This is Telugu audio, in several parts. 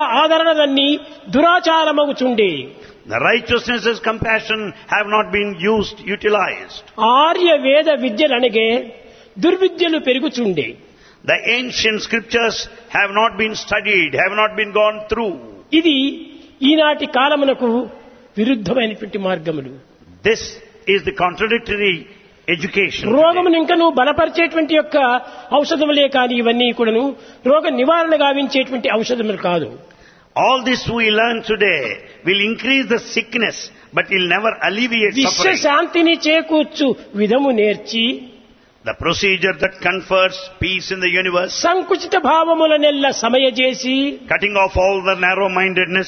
ఆదరణలన్నీ దురాచారమగుచుండే The righteousness as compassion have not been used, utilized. Arya వేద విద్యలనగే దుర్విద్యలు పెరుగుచుండే The ancient scriptures have not been studied, have not been gone through. ఇది ఈనాటి కాలమునకు విరుద్ధమైనటువంటి మార్గములు This is the contradictory education. రోగమును ఇంకను బలపరిచేటువంటి యొక్క ఔషధములే కాని ఇవన్నీ కూడాను రోగ నివారణ గావించేటువంటి ఔషధములు కాదు All this we learn today will increase the sickness, but will never alleviate విశ్వ suffering. శాంతిని చేకూర్చు విధము నేర్చి The procedure that confers peace in the universe, సంకుచిత భావములనెల్ల సమయజేసి cutting off all the narrow-mindedness,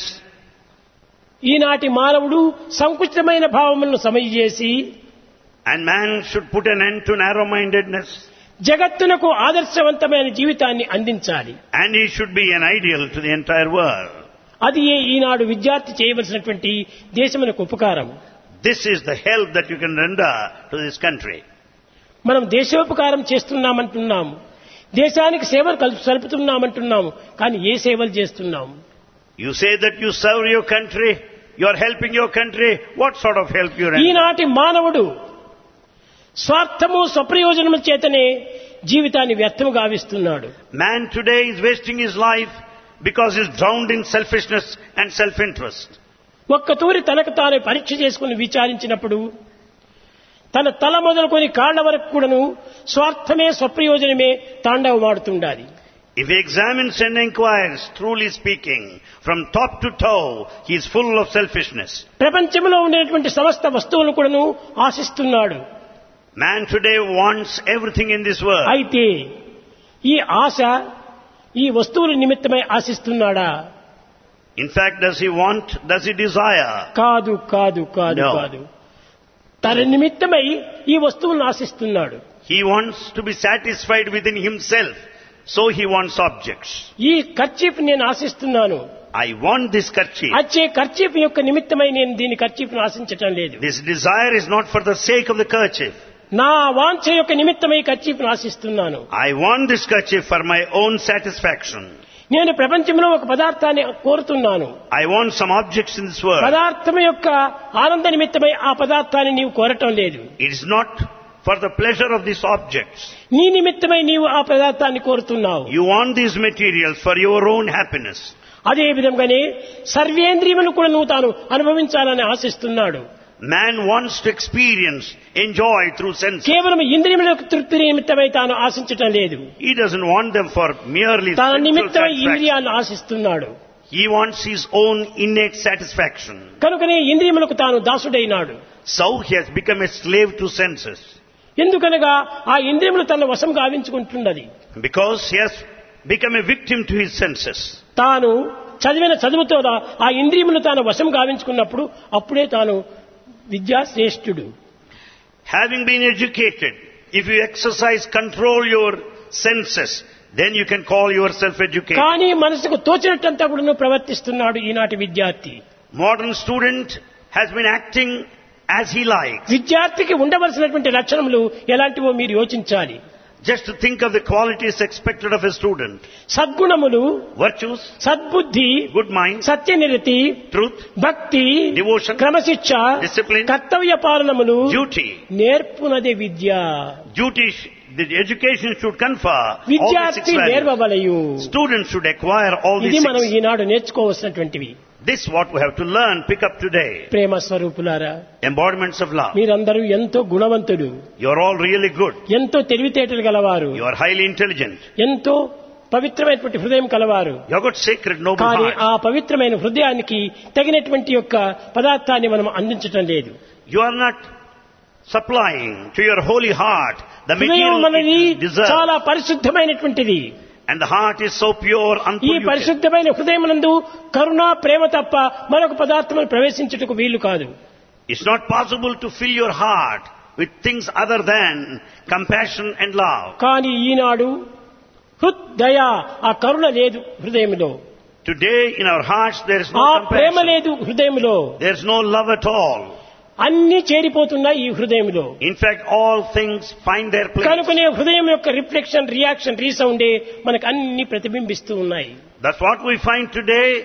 ఈనాటి మానవుడు సంకుచితమైన భావములను సమయజేసి and man should put an end to narrow-mindedness, జగత్తునకు ఆదర్శవంతమైన జీవితాన్ని అందించాలి and he should be an ideal to the entire world. అది ఏ ఈనాడు విద్యార్థి చేయవలసినటువంటి దేశమునకు ఉపకారం This is the help that you can render to this country. మనం దేశోపకారం చేస్తున్నామంటున్నాము దేశానికి సేవలు కల్ప సలుపుతున్నామంటున్నాము కానీ ఏ సేవలు చేస్తున్నాము You say that you serve your country, you are helping your country, what sort of help you render? ఈనాటి మానవుడు స్వార్థము స్వప్రయోజనముల చేతనే జీవితాన్ని వ్యర్థము గావిస్తున్నాడు Man today is wasting his life because he is drowned in selfishness and self-interest. ఒక్క తూరి తనకు తాను పరీక్ష చేసుకుని విచారించినప్పుడు తన తల మొదలుకొని కాళ్ల వరకు కూడాను స్వార్థమే స్వప్రయోజనమే తాండవమాడుతుండాలి If he examines and inquires, truly speaking, from top to toe, he is full of selfishness. ప్రపంచంలో ఉండేటువంటి సమస్త వస్తువులను కూడాను ఆశిస్తున్నాడు Man today wants everything in this world. అయితే ఈ ఆశ ఈ వస్తువుల నిమిత్తమై ఆశిస్తున్నాడా In fact, does he want, does he desire? కాదు కాదు కాదు No. కాదు తన నిమిత్తమై ఈ వస్తువులను ఆశిస్తున్నాడు He wants to be satisfied within himself. So he wants objects. ఈ ఖర్చీఫ్ నేను ఆశిస్తున్నాను I want this kerchief. వచ్చే ఖర్చీఫ్ యొక్క నిమిత్తమై నేను దీని ఖర్చీఫ్ను ఆశించటం లేదు This desire is not for the sake of the kerchief. నా వాంఛ యొక్క నిమిత్తమై ఖర్చీఫ్ను ఆశిస్తున్నాను I want this kerchief for my own satisfaction. నేను ప్రపంచంలో ఒక పదార్థాన్ని కోరుతున్నాను I want some objects in this world. పదార్థం యొక్క ఆనంద నిమిత్తమై ఆ పదార్థాన్ని నీవు కోరటం లేదు It is not for the pleasure of these objects. నీ నిమిత్తమై నీవు ఆ పదార్థాన్ని కోరుతున్నావు You want these materials for your own happiness. అదే విధంగానే సర్వేంద్రియములు కూడా నువ్వు తాను అనుభవించాలని ఆశిస్తున్నాడు Man wants to experience, enjoy through senses. కేవలం ఇంద్రియముల యొక్క తృప్తి నిమిత్తమై తాను ఆశించటం లేదు He doesn't want them for merely తన sensual నిమిత్తమై satisfaction. ఇంద్రియాలను ఆశిస్తున్నాడు He wants his own innate satisfaction. కనుకనే ఇంద్రియములకు తాను దాసుడైనాడు So he has become a slave to senses. ఎందుకనగా ఆ ఇంద్రియములు తన వశం గావించుకుంటున్నది Because he has become a victim to his senses. తాను చదివిన చదువుతో ఆ ఇంద్రియములు తాను వశం గావించుకున్నప్పుడు అప్పుడే తాను విద్యాశ్రేష్ఠుడు Having been educated, if you exercise, control your senses, then you can call yourself educated. కానీ మనసుకు తోచినట్టంతా కూడా ప్రవర్తిస్తున్నాడు ఈనాటి విద్యార్థి Modern student has been acting as he likes. విద్యార్థికి ఉండవలసినటువంటి లక్షణములు ఎలాంటివో మీరు యోచించాలి Just to think of the qualities expected of a student. సద్గుణములు Virtues, సద్బుద్ధి good mind, సత్యనిరతి truth, భక్తి Devotion, క్రమశిక్ష discipline, కర్తవ్య పాలనములు duty. నేర్పునదే Vidya Duty, sh- the education should confer all these six విద్యార్థి values. నేర్వవలయు Students should acquire all ఇది these మనం six. Eenadu నేర్చుకోవలసినటువంటివి This what we have to learn, pick up today. ప్రేమ స్వరూపులారా Embodiments of love. మీరందరూ ఎంతో గుణవంతుడు You are all really good. ఎంతో తెలివితేటలు గలవారు You are highly intelligent. ఎంతో పవిత్రమైనటువంటి హృదయం కలవారు You have got sacred, noble కానీ heart. ఆ పవిత్రమైన హృదయానికి తగినటువంటి యొక్క పదార్థాన్ని మనం అందించటం లేదు You are not supplying to your holy heart the హృదయం material అనేది it deserves. చాలా పరిశుద్ధమైనటువంటిది And the heart is so pure, ఈ unpolluted. పరిశుద్ధమైన హృదయమునందు కరుణ ప్రేమ తప్ప మరొక పదార్థమును ప్రవేశించుటకు వీలు కాదు It's not possible to fill your heart with things other than compassion and love. కానీ ఈనాడు హృదయ ఆ కరుణ లేదు హృదయంలో Today in our hearts there is ఆ no ప్రేమ compassion. లేదు హృదయంలో There is no love at all. అన్ని చేరిపోతున్నాయి ఈ హృదయంలో In fact, all things find their place. కనుకనే హృదయం యొక్క రిఫ్లెక్షన్ రియాక్షన్ రీసౌండే మనకు అన్ని ప్రతిబింబిస్తూ ఉన్నాయి That's what we find today